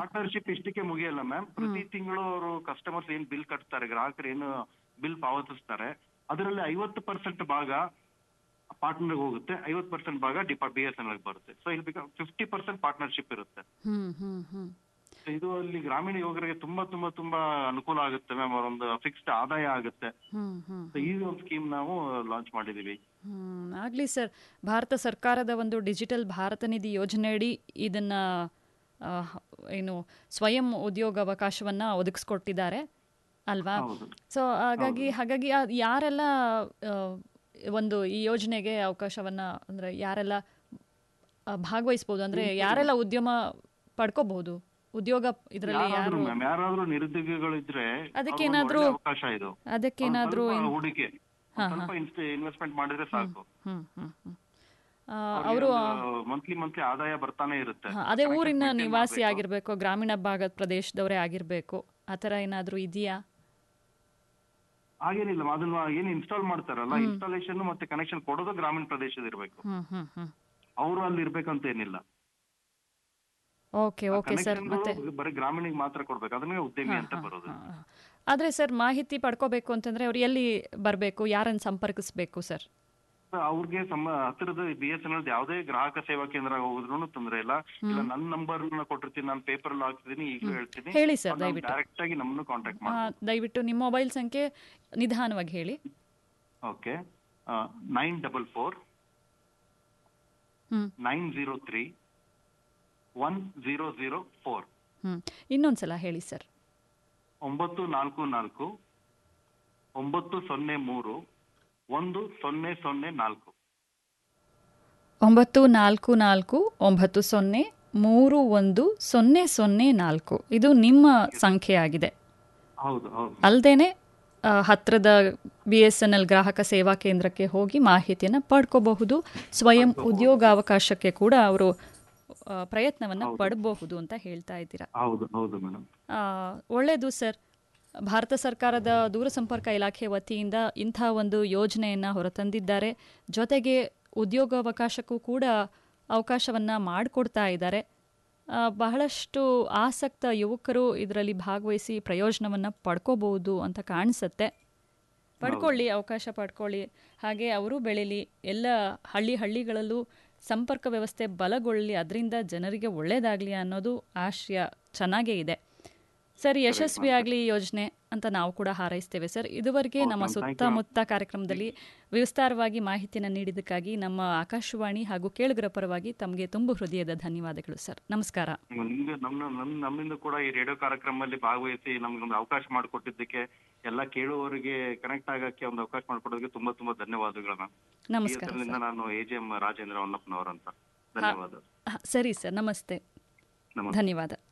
Partnership ಇಷ್ಟಕ್ಕೆ ಮುಗಿಯಲ್ಲ ma'am ಪ್ರತಿ ತಿಂಗಳು ಅವರು ಕಸ್ಟಮರ್ಸ್ ಏನ್ ಬಿಲ್ ಕಟ್ತಾರೆ ಗ್ರಾಹಕರು ಏನು ಬಿಲ್ ಪಾವತಿಸ್ತಾರೆ ಅದರಲ್ಲಿ ಐವತ್ತು ಪರ್ಸೆಂಟ್ ಭಾಗ ಪಾರ್ಟ್ನರ್ ಹೋಗುತ್ತೆ ಐವತ್ತು ಪರ್ಸೆಂಟ್ ಭಾಗ ಡಿಪಾ ಬಿ ಎಸ್ ಎನ್ ಎಲ್ ಬರುತ್ತೆ ಸೊ ಇಲ್ಲಿ ಫಿಫ್ಟಿ ಪರ್ಸೆಂಟ್ ಪಾರ್ಟ್ನರ್ಶಿಪ್ ಇರುತ್ತೆ ಹ್ಮ್ ಹ್ಮ್ ಹ್ಮ್ So ಇದು ಅಲ್ಲಿ ಗ್ರಾಮೀಣ ಯುವಕರಿಗೆ ತುಂಬಾ ತುಂಬಾ ತುಂಬಾ ಅನುಕೂಲ ಆಗುತ್ತೆ ಮ್ಯಾಮ್ ಅವರೊಂದು ಫಿಕ್ಸ್ಡ್ ಆದಾಯ ಆಗುತ್ತೆ ಹ್ಮ್ ಹ್ಮ್ So ಈ ಒಂದು ಸ್ಕೀಮ್ ನಾವು ಲಾಂಚ್ ಮಾಡಿದೀವಿ ಹ್ಮ್ ಆಗಲಿ ಸರ್ ಭಾರತ ಸರ್ಕಾರದ ಒಂದು ಡಿಜಿಟಲ್ ಭಾರತ ನಿಧಿ ಯೋಜನೆಯಡಿ ಇದನ್ನ ಆ, ಏನು ಸ್ವಯಂ ಉದ್ಯೋಗಾವಕಾಶವನ್ನ ಒದಗಿಸ್ಕೊಟ್ಟಿದ್ದಾರೆ ಅಲ್ವಾ ಹೌದು ಸೊ ಹಾಗಾಗಿ ಹಾಗಾಗಿ ಆ ಯಾರೆಲ್ಲ ಆ, ಒಂದು ಈ ಯೋಜನೆಗೆ ಅವಕಾಶವನ್ನ ಅಂದ್ರೆ ಯಾರೆಲ್ಲ ಆ, ಭಾಗವಹಿಸ್ಬೋದು ಅಂದ್ರೆ ಯಾರೆಲ್ಲ ಉದ್ಯಮ ಪಡ್ಕೋಬಹುದು ಉದ್ಯೋಗ ಇದರಲ್ಲಿ ಯಾರಾದ್ರೂ ಯಾರು ಮ್ಯಾಮ್ ಯಾರಾದ್ರೂ ನಿರುದ್ಯೋಗಿಗಳಿದ್ರೆ ಅದಕ್ಕೇನಾದ್ರೂ- ಅವ್ರಿಗೊಂದು ಒಳ್ಳೆ ಅವಕಾಶ ಇದು ಅದಕ್ಕೇನಾದ್ರೂ ಒಂದ್ ಏನ್- ಸ್ವಲ್ಪ ಹೂಡಿಕೆ ಒಂದ್ ಸ್ವಲ್ಪ ಇನ್ವೆಸ್ಟ್ಮೆಂಟ್ ಮಾಡಿದ್ರೆ ಸಾಕು ಹ್ಮ್ ಹ್ಮ್ ಹ್ಮ್ ಅವರು ಮಂತ್ಲಿ ಮಂತ್ಲಿ ಆದಾಯ ಬರ್ತಾನೆ ಇರುತ್ತೆ ಅದೇ Correct ಊರಿನ maintain ನಿವಾಸಿ ಮಾಡ್ಬೇಕು. ಆಗಿರ್ಬೇಕು ಗ್ರಾಮೀಣ ಭಾಗದ ಪ್ರದೇಶದವರೇ ಆಗಿರ್ಬೇಕು ಆ ಥರ ಏನಾದರೂ ಇದೆಯಾ ಹಾಗೇನಿಲ್ಲ ma'am. ಅದನ್ನ ಏನ್ ಇನ್ಸ್ಟಾಲ್ ಮಾಡ್ತಾರಲ್ಲ ಇನ್ಸ್ಟಾಲೇಷನ್ ಮತ್ತೆ ಕನೆಕ್ಷನ್ ಕೊಡೋದು ಗ್ರಾಮೀಣ ಪ್ರದೇಶದ ಇರ್ಬೇಕು ಹ್ಮ್ ಹ್ಮ್ ಹ್ಮ್ ಅವರು ಅಲ್ಲಿ ಇರ್ಬೇಕಂತ ಏನಿಲ್ಲ ಓಕೆ ಓಕೆ ಸರ್ Connection ಮತ್ತೆ ಬರೀ ಗ್ರಾಮೀಣಿಗೆ ಮಾತ್ರ ಕೊಡ್ಬೇಕು ಅದನ್ನೇ ಉದ್ಯಮಿ ಅಂತ ಬರೋದು ಆದರೆ ಸರ್ ಮಾಹಿತಿ ಪಡ್ಕೋಬೇಕು ಅಂತಂದ್ರೆ ಅವ್ರು ಎಲ್ಲಿ ಬರಬೇಕು ಯಾರನ್ನು ಸಂಪರ್ಕಿಸ್ಬೇಕು ಸರ್ ಅವ್ರಿಗೆ ಸಮ ಹತ್ತಿರದ ಬಿ ಎಸ್ ಎನ್ ಎಲ್ ಯಾವುದೇ ಗ್ರಾಹಕ ಸೇವಾ ಕೇಂದ್ರ ಹೋದ್ರು ತೊಂದ್ರೆ ಇಲ್ಲ ಇಲ್ಲ ನನ್ನ ನಂಬರ್ ಕೊಟ್ಟಿರ್ತೀನಿ ನಾನು ಪೇಪರ್ ಅಲ್ಲಿ ಹಾಕ್ತಿದ್ದೀನಿ ಈಗಲೂ ಹೇಳ್ತೀನಿ ಹೇಳಿ ಸರ್ ದಯವಿಟ್ಟು ಡೈರೆಕ್ಟ್ ಆಗಿ ನಮ್ಮನ್ನು ಕಾಂಟ್ಯಾಕ್ಟ್ ಆ, ಮಾಡಿ ದಯವಿಟ್ಟು ನಿಮ್ಮ ಮೊಬೈಲ್ ಸಂಖ್ಯೆ ನಿಧಾನವಾಗಿ ಹೇಳಿ okay nine double four hmm nine zero three one zero zero four hmm ಇನ್ನೊಂದ್ಸಲ ಹೇಳಿ ಸರ್ ಒಂಬತ್ತು ನಾಲ್ಕು ನಾಲ್ಕು ಒಂಬತ್ತು ಸೊನ್ನೆ ಮೂರು ಒಂದು ಸೊನ್ನೆ ಸೊನ್ನೆ ನಾಲ್ಕು ಒಂಬತ್ತು ನಾಲ್ಕು ನಾಲ್ಕು ಒಂಬತ್ತು ಸೊನ್ನೆ ಮೂರು ಒಂದು ಸೊನ್ನೆ ಸೊನ್ನೆ ನಾಲ್ಕು ಇದು ನಿಮ್ಮ ಸಂಖ್ಯೆ ಆಗಿದೆ ಹೌದು ಹೌದು ಅಲ್ಲದೇನೆ ಹತ್ತಿರದ ಬಿ ಎಸ್ ಎನ್ ಎಲ್ ಗ್ರಾಹಕ ಸೇವಾ ಕೇಂದ್ರಕ್ಕೆ ಹೋಗಿ ಮಾಹಿತಿಯನ್ನು ಪಡ್ಕೋಬಹುದು ಸ್ವಯಂ ಉದ್ಯೋಗಾವಕಾಶಕ್ಕೆ ಕೂಡ ಅವರು ಪ್ರಯತ್ನವನ್ನು ಪಡಬಹುದು ಅಂತ ಹೇಳ್ತಾ ಇದ್ದೀರಾ ಹೌದು ಹೌದು ಮೇಡಮ್ ಆ, ಒಳ್ಳೆಯದು ಸರ್ ಭಾರತ ಸರ್ಕಾರದ ದೂರಸಂಪರ್ಕ ಇಲಾಖೆ ವತಿಯಿಂದ ಇಂಥ ಒಂದು ಯೋಜನೆಯನ್ನು ಹೊರತಂದಿದ್ದಾರೆ ಜೊತೆಗೆ ಉದ್ಯೋಗಾವಕಾಶಕ್ಕೂ ಕೂಡ ಅವಕಾಶವನ್ನು ಮಾಡಿಕೊಡ್ತಾ ಇದ್ದಾರೆ ಆ, ಬಹಳಷ್ಟು ಆಸಕ್ತ ಯುವಕರು ಇದರಲ್ಲಿ ಭಾಗವಹಿಸಿ ಪ್ರಯೋಜನವನ್ನು ಪಡ್ಕೋಬಹುದು ಅಂತ ಕಾಣಿಸುತ್ತೆ ಪಡ್ಕೊಳ್ಳಿ ಅವಕಾಶ ಪಡ್ಕೊಳ್ಳಿ ಹಾಗೆ ಅವರು ಬೆಳೀಲಿ ಎಲ್ಲ ಹಳ್ಳಿ ಹಳ್ಳಿಗಳಲ್ಲೂ ಸಂಪರ್ಕ ವ್ಯವಸ್ಥೆ ಬಲಗೊಳ್ಳಿ ಅದರಿಂದ ಜನರಿಗೆ ಒಳ್ಳೆಯದಾಗಲಿ ಅನ್ನೋದು ಆಶಯ ಚೆನ್ನಾಗೇ ಇದೆ ಸರ್ ಯಶಸ್ವಿಯಾಗಲಿ ಈ ಯೋಜನೆ ಅಂತ ನಾವು ಕೂಡ ಹಾರೈಸ್ತೇವೆ ಸರ್ ಇದುವರೆಗೆ ನಮ್ಮ ಸುತ್ತಮುತ್ತ ಕಾರ್ಯಕ್ರಮದಲ್ಲಿ ವಿಸ್ತಾರವಾಗಿ ಮಾಹಿತಿಯನ್ನು ನೀಡಿದ್ದಕ್ಕಾಗಿ ನಮ್ಮ ಆಕಾಶವಾಣಿ ಹಾಗೂ ಕೇಳುಗರ ಪರವಾಗಿ ತಮಗೆ ತುಂಬು ಹೃದಯದ ಧನ್ಯವಾದಗಳು ಸರ್ ನಮಸ್ಕಾರ ನಿಮ್ಗೆ ನಮ್ಮ ನಮ್ ನಮ್ಮಿಂದ ಕೂಡ ಈ ರೇಡಿಯೋ ಕಾರ್ಯಕ್ರಮದಲ್ಲಿ ಭಾಗವಹಿಸಿ ನಮ್ಗೆ ಒಂದು ಅವಕಾಶ ಮಾಡಿಕೊಟ್ಟಿದ್ದಕ್ಕೆ ಎಲ್ಲ ಕೇಳುವವರಿಗೆ ಕನೆಕ್ಟ್ ಆಗಕ್ಕೆ ಒಂದು ಅವಕಾಶ ಮಾಡಿಕೊಡೋದಕ್ಕೆ ತುಂಬಾ ತುಂಬಾ ಧನ್ಯವಾದಗಳು ಮ್ಯಾಮ್ ಈ ನಮಸ್ಕಾರ ಹೆಸರಿನಿಂದ ನಾನು A J M Rajendra Honnappanavar ಅಂತ ಧನ್ಯವಾದ ಹ, ಸರಿ ಸರ್ ನಮಸ್ತೆ ನಮಸ್ತೆ ಧನ್ಯವಾದ